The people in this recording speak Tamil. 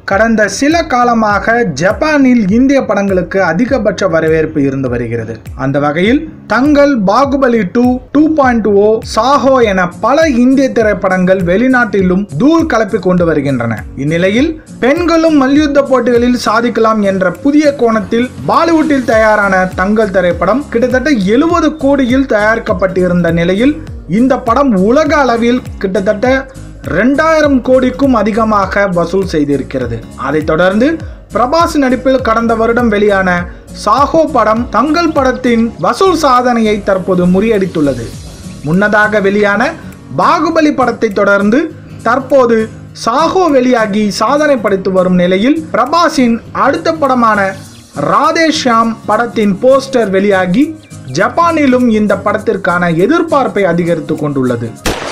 கடந்த சில காலமாக ஜப்பானில் இந்திய படங்களுக்கு அதிகபட்ச வரவேற்பு இருந்து வருகிறது அந்த வகையில் தங்கள் Baahubali two two point O Saaho என பல இந்திய திரைப்படங்கள் வெளிநாட்டிலும் தூள் கலப்பி கொண்டு வருகின்றன இந்நிலையில் பெண்களும் மல்யுத்த போட்டிகளில் சாதிக்கலாம் என்ற புதிய கோணத்தில் பாலிவுட்டில் தயாரான தங்கள் திரைப்படம் கிட்டத்தட்ட எழுபது கோடியில் தயாரிக்கப்பட்டிருந்த நிலையில் இந்த படம் உலக அளவில் கிட்டத்தட்ட ரெண்டாயிரம் கோடிக்கும் அதிகமாக வசூல் செய்திருக்கிறது அதைத் தொடர்ந்து பிரபாஸ் நடிப்பில் கடந்த வருடம் வெளியான சாஹோ படம் தங்கள் படத்தின் வசூல் சாதனையை தற்போது முறியடித்துள்ளது முன்னதாக வெளியான பாகுபலி படத்தை தொடர்ந்து தற்போது சாஹோ வெளியாகி சாதனை படைத்து வரும் நிலையில் பிரபாஸின் அடுத்த படமான ராதே ஷியாம் படத்தின் போஸ்டர் வெளியாகி ஜப்பானிலும் இந்த படத்திற்கான எதிர்பார்ப்பை அதிகரித்து கொண்டுள்ளது